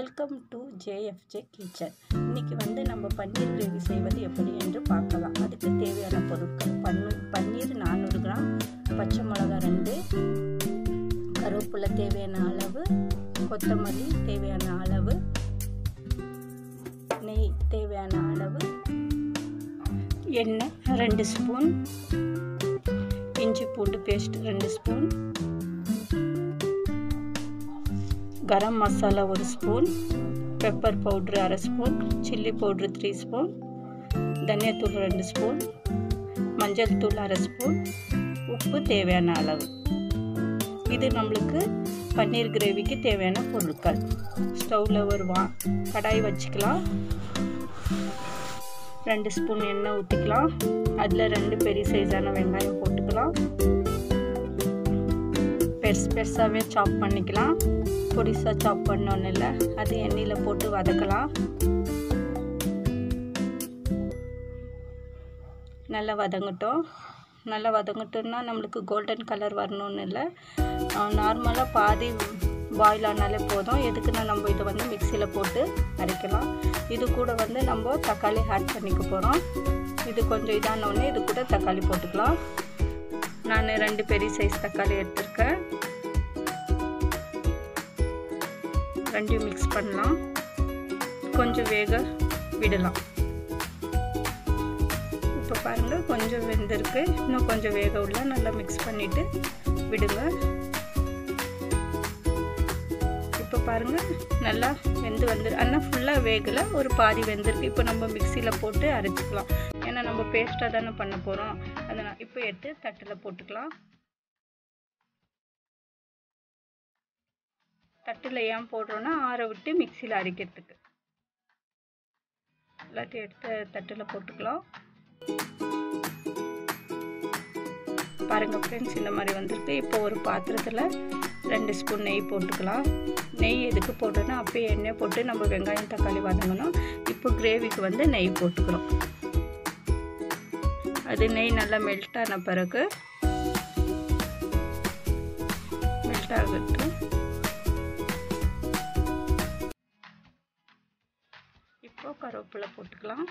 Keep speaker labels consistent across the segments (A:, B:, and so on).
A: welcome to ஜேஎஃப்ஜே kitchen இன்னைக்கு வந்து நம்ம பன்னீர் கிரேவி செய்வது எப்படி என்று பார்க்கலாம் அதுக்கு தேவையான பொருட்கள் பன்னு பன்னீர் நானூறு கிராம் பச்சை மிளகா ரெண்டு கருவேப்பிலை தேவையான அளவு கொத்தமல்லி தேவையான அளவு நெய் தேவையான அளவு எண்ணெய் ரெண்டு ஸ்பூன் இஞ்சி பூண்டு பேஸ்ட் ரெண்டு ஸ்பூன் கரம் மசாலா ஒரு ஸ்பூன் பெப்பர் பவுட்ரு அரை spoon chilli powder three spoon தனியாத்தூள் ரெண்டு ஸ்பூன் மஞ்சள் தூள் அரை ஸ்பூன் உப்பு தேவையான அளவு இது நம்மளுக்கு பன்னீர் கிரேவிக்கு தேவையான பொருட்கள் ஸ்டவ்வில் ஒரு வா கடாய் வச்சுக்கலாம் ரெண்டு ஸ்பூன் எண்ணெய் ஊற்றிக்கலாம் அதில் ரெண்டு பெரிய சைஸான வெங்காயம் போட்டுக்கலாம் பெருசு பெருசாகவே சாப் பண்ணிக்கலாம் பொடிசாக சாப் பண்ணோன்னு இல்லை அது எண்ணெயில் போட்டு வதக்கலாம் நல்லா வதங்கட்டும் நல்லா வதங்கட்டோம்னா நம்மளுக்கு கோல்டன் கலர் வரணும்னு இல்லை நார்மலாக பாதி பாயில் ஆனாலே போதும் எதுக்குன்னா நம்ம இதை வந்து மிக்சியில் போட்டு அரைக்கலாம் இது கூட வந்து நம்ம தக்காளி ஆட் பண்ணிக்க போகிறோம் இது கொஞ்சம் இதானோடனே இது கூட தக்காளி போட்டுக்கலாம் நான் ரெண்டு பெரிய சைஸ் தக்காளி எடுத்திருக்கேன் ரெண்டையும் மிக்ஸ் பண்ணலாம் கொஞ்சம் வேக விடலாம் இப்போ பாருங்கள் கொஞ்சம் வெந்திருக்கு இன்னும் கொஞ்சம் வேக உள்ள நல்லா மிக்ஸ் பண்ணிவிட்டு விடுங்க இப்போ பாருங்கள் நல்லா வெந்து வந்துரு ஆனால் ஃபுல்லாக வேகலை ஒரு பாதி வெந்திருக்கு இப்போ நம்ம மிக்சியில் போட்டு அரைச்சிக்கலாம் ஏன்னா நம்ம பேஸ்ட்டாக தானே பண்ண போகிறோம் அதனால் இப்போ எடுத்து தட்டில் போட்டுக்கலாம் தட்டில் ஏன் போடுறோன்னா ஆற விட்டு மிக்சியில் அரைக்கிறதுக்கு எல்லாத்தையும் எடுத்து தட்டில் போட்டுக்கலாம் பாருங்கள் ஃப்ரெண்ட்ஸ் இந்த மாதிரி வந்திருக்கு இப்போ ஒரு பாத்திரத்தில் ரெண்டு ஸ்பூன் நெய் போட்டுக்கலாம் நெய் எதுக்கு போட்டோன்னா அப்பயே எண்ணெய் போட்டு நம்ம வெங்காயம் தக்காளி வதங்கணும் இப்போ கிரேவிக்கு வந்து நெய் போட்டுக்கிறோம் அது நெய் நல்லா மெல்ட் ஆன பிறகு மெல்ட் ஆகட்டும் இப்போ கருவேப்பிலை போட்டுக்கலாம்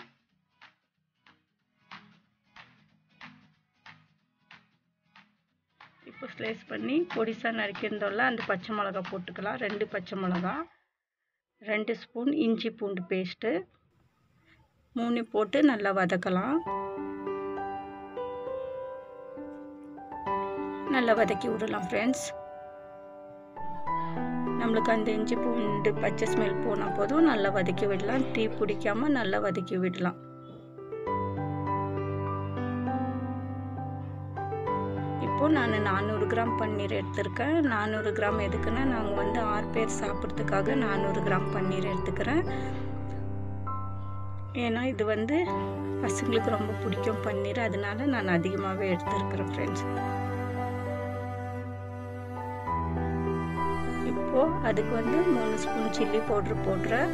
A: இப்போ ஸ்லைஸ் பண்ணி பொடிசாக நறுக்கியிருந்தோம்ல அந்த பச்சை மிளகா போட்டுக்கலாம் ரெண்டு பச்சை மிளகா ரெண்டு ஸ்பூன் இஞ்சி பூண்டு பேஸ்ட்டு மூணு போட்டு நல்லா வதக்கலாம் நல்லா வதக்கி விடலாம் ஃப்ரெண்ட்ஸ் நம்மளுக்கு அந்த இஞ்சி பூண்டு பச்சை ஸ்மெல் போனால் போதும் நல்லா வதக்கி விடலாம் டீ பிடிக்காம நல்லா வதக்கி விடலாம் இப்போது நான் நானூறு கிராம் பன்னீர் எடுத்திருக்கேன் நானூறு கிராம் எதுக்குன்னா நாங்கள் வந்து ஆறு பேர் சாப்பிட்றதுக்காக நானூறு கிராம் பன்னீர் எடுத்துக்கிறேன் ஏன்னா இது வந்து பசங்களுக்கு ரொம்ப பிடிக்கும் பன்னீர் அதனால நான் அதிகமாகவே எடுத்துருக்கிறேன் ஃப்ரெண்ட்ஸ் இப்போது அதுக்கு வந்து மூணு ஸ்பூன் சில்லி பவுட்ரு போடுறேன்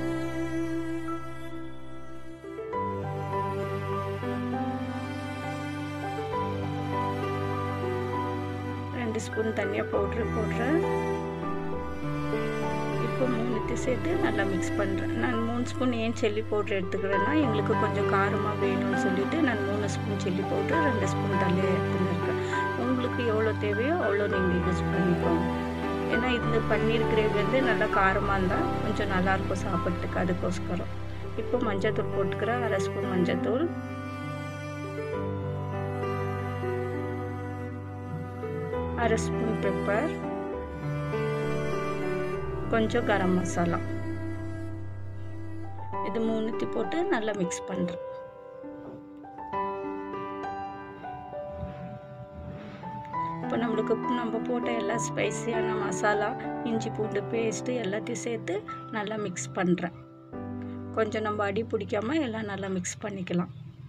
A: ரெண்டு ஸ்பூன் தனியாக பவுட்ரு போடுறேன் இப்போ மூணுத்தையும் சேர்த்து நல்லா மிக்ஸ் பண்ணுறேன் நான் மூணு ஸ்பூன் ஏன் சில்லி பவுட்ரு எடுத்துக்கிறேன்னா எங்களுக்கு கொஞ்சம் காரமாக வேணும்னு சொல்லிட்டு நான் மூணு ஸ்பூன் சில்லி பவுட்ரு ரெண்டு ஸ்பூன் தள்ளியாக எடுத்துன்னு உங்களுக்கு எவ்வளோ தேவையோ அவ்வளோ நீங்கள் யூஸ் பண்ணிக்கோங்க ஏன்னா இந்த பன்னீர் கிரேவி வந்து நல்லா காரமாக இருந்தால் கொஞ்சம் நல்லாயிருக்கும் சாப்பிட்றதுக்கு அதுக்கோஸ்கரம் இப்போ மஞ்சத்தூள் போட்டுக்கிறேன் அரை ஸ்பூன் மஞ்சத்தூள் அரை ஸ்பூன் பெப்பர் கொஞ்சம் கரம் மசாலா இது மூணுத்தி போட்டு நல்லா மிக்ஸ் பண்ணுறேன் இப்போ நம்மளுக்கு நம்ம போட்ட எல்லா ஸ்பைஸியான மசாலா இஞ்சி பூண்டு பேஸ்ட்டு எல்லாத்தையும் சேர்த்து நல்லா மிக்ஸ் பண்ணுறேன் கொஞ்சம் நம்ம அடி பிடிக்காம எல்லாம் நல்லா மிக்ஸ் பண்ணிக்கலாம்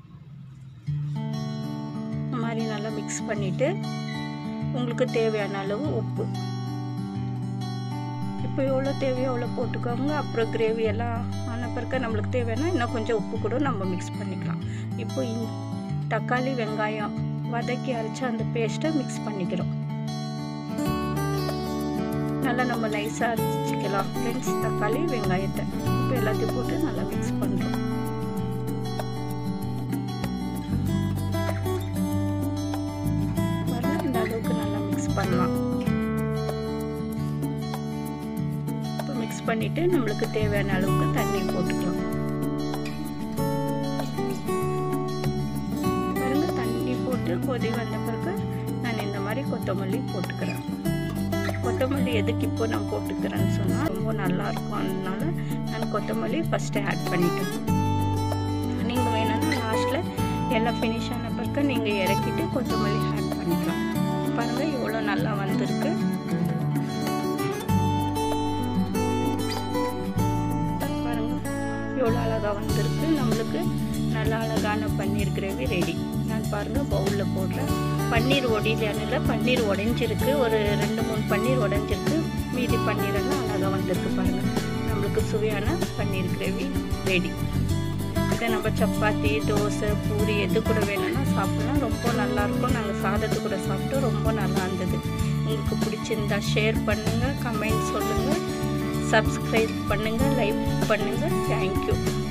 A: இந்த மாதிரி நல்லா மிக்ஸ் பண்ணிவிட்டு உங்களுக்கு தேவையான அளவு உப்பு இப்போ எவ்வளோ தேவையோ அவ்வளோ போட்டுக்கோங்க அப்புறம் கிரேவி எல்லாம் ஆன பிறகு நம்மளுக்கு தேவைன்னா இன்னும் கொஞ்சம் உப்பு கூட நம்ம மிக்ஸ் பண்ணிக்கலாம் இப்போ தக்காளி வெங்காயம் வதக்கி அரைச்ச அந்த பேஸ்ட்டை மிக்ஸ் பண்ணிக்கிறோம் நல்லா நம்ம நைஸாக அரைச்சிக்கலாம் ஃப்ரெண்ட்ஸ் தக்காளி வெங்காயத்தை இப்போ எல்லாத்தையும் போட்டு நல்லா மிக்ஸ் பண்ணுறோம் பாருங்க இந்த அளவுக்கு நல்லா மிக்ஸ் பண்ணலாம் இப்போ மிக்ஸ் பண்ணிவிட்டு நம்மளுக்கு தேவையான அளவுக்கு தண்ணி போட்டுக்கலாம் பாருங்க தண்ணி போட்டு கொதி வந்த பிறகு நான் இந்த மாதிரி கொத்தமல்லி போட்டுக்கிறேன் கொத்தமல்லி எதுக்கு இப்போ நான் போட்டுக்கிறேன்னு சொன்னால் ரொம்ப நல்லா இருக்கும் அதனால நான் கொத்தமல்லி ஃபஸ்ட்டு ஆட் பண்ணிட்டேன் நீங்கள் வேணும்னா லாஸ்ட்டில் எல்லாம் ஃபினிஷ் ஆன பிறகு நீங்கள் இறக்கிட்டு கொத்தமல்லி ஆட் பண்ணிக்கலாம் பாருங்கள் எவ்வளோ நல்லா வந்திருக்கு பாருங்கள் எவ்வளோ அழகாக வந்திருக்கு நம்மளுக்கு நல்லா அழகான பன்னீர் கிரேவி ரெடி நான் பாருங்கள் பவுலில் போடுறேன் பன்னீர் ஒடியில பன்னீர் உடைஞ்சிருக்கு ஒரு ரெண்டு மூணு பன்னீர் உடைஞ்சிருக்கு மீதி பன்னீரெல்லாம் அழகாக வந்திருக்கு பாருங்கள் நம்மளுக்கு சுவையான பன்னீர் கிரேவி ரெடி இதை நம்ம சப்பாத்தி தோசை பூரி எது கூட வேணும்னா சாப்பிட்லாம் ரொம்ப நல்லாயிருக்கும் நாங்கள் சாதத்து கூட சாப்பிட்டு ரொம்ப நல்லா இருந்தது உங்களுக்கு பிடிச்சிருந்தா ஷேர் பண்ணுங்கள் கமெண்ட் சொல்லுங்கள் சப்ஸ்கிரைப் பண்ணுங்கள் லைக் பண்ணுங்கள் தேங்க்யூ